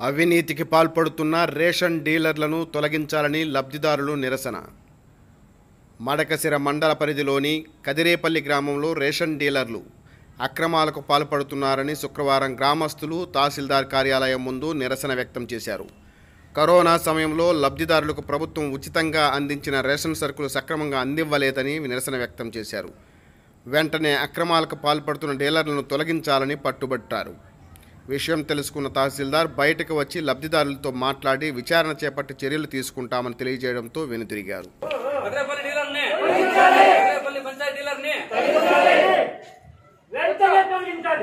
అవినీతికి పాల్పడుతున్న రేషన్ డీలర్లను తొలగించాలని లబ్ధిదారులు నిరసన మడకసిర మండల పరిధిలోని కదిరేపల్లి గ్రామంలో రేషన్ డీలర్లు అక్రమాలకు పాల్పడుతున్నారని శుక్రవారం గ్రామస్తులు తహసీల్దార్ కార్యాలయం ముందు నిరసన వ్యక్తం చేశారు కరోనా సమయంలో లబ్ధిదారులకు ప్రభుత్వం ఉచితంగా అందించిన రేషన్ సరుకులు సక్రమంగా అందివ్వలేదని నిరసన వ్యక్తం చేశారు వెంటనే అక్రమాలకు పాల్పడుతున్న డీలర్లను తొలగించాలని పట్టుబట్టారు విషయం తెలుసుకున్న తహసీల్దార్ బయటకు వచ్చి లబ్ధిదారులతో మాట్లాడి విచారణ చేపట్టి చర్యలు తీసుకుంటామని తెలియజేయడంతో వెనుతిరిగారు అగ్రపల్లి డీలర్ని అగ్రపల్లి పంచాయతీ డీలర్ని వెంటనే తొలగించాలి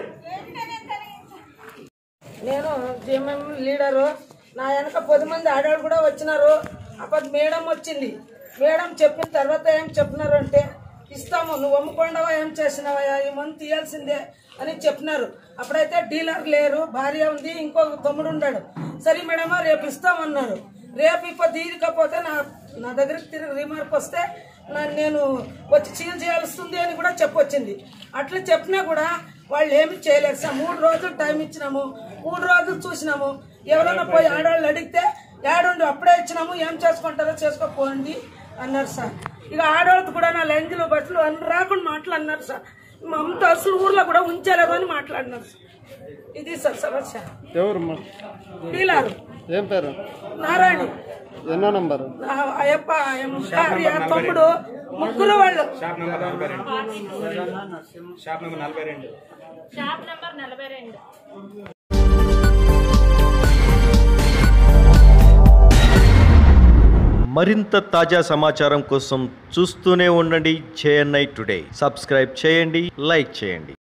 నేను జిఎంఎం లీడరు నా వెనక పది మంది ఆడవాళ్ళు కూడా వచ్చినారు అప్పుడు మేడం వచ్చింది మేడం చెప్పిన తర్వాత ఏం చెప్పినారు అంటే ఇస్తాము నువ్వు అమ్ముకోండవా ఏం చేసినావా ఈ మంత్ తీయాల్సిందే అని చెప్పినారు అప్పుడైతే డీలర్ లేరు భార్య ఉంది ఇంకొక తమ్ముడు ఉన్నాడు సరే మేడమా రేపు ఇస్తామన్నారు రేపు ఇప్పుడు తీయకపోతే నా నా దగ్గరికి తిరిగి రిమార్క్ వస్తే నా- నేను వచ్చి చీల్ చేయాల్సింది అని కూడా చెప్పొచ్చింది అట్లా చెప్పినా కూడా వాళ్ళు ఏమి చేయలేరు సార్ మూడు రోజులు టైం ఇచ్చినాము మూడు రోజులు చూసినాము ఎవరైనా పోయి ఆడవాళ్ళు అడిగితే ఏడుండి అప్పుడే ఇచ్చినాము ఏం చేసుకుంటారో చేసుకోపోండి అన్నారు సార్ ఇక ఆడవాళ్ళతో కూడా నా లంజులు బట్టలు అన్ని రాకుండా మాటలు అన్నారు సార్ మమత అసలు ఊర్లో కూడా ఉంచలేదు అని మాట్లాడినారు సార్ ఇది సార్ సమస్య ఎవరమ్మా డీలర్ ఏం పేరు నారాయణ ఎన్నో నంబరు ఆ అయ్యప్ప ఆయన భార్య, తమ్ముడు ముగ్గురు వాళ్ళు షాప్ నెంబర్ నలభై రెండు షాప్ నెంబర్ నలభై రెండు షాప్ నంబర్ నలభై రెండు మరింత తాజా సమాచారం కోసం చూస్తూనే ఉండండి జేఎన్ఐ టుడే సబ్స్క్రైబ్ చేయండి లైక్ చేయండి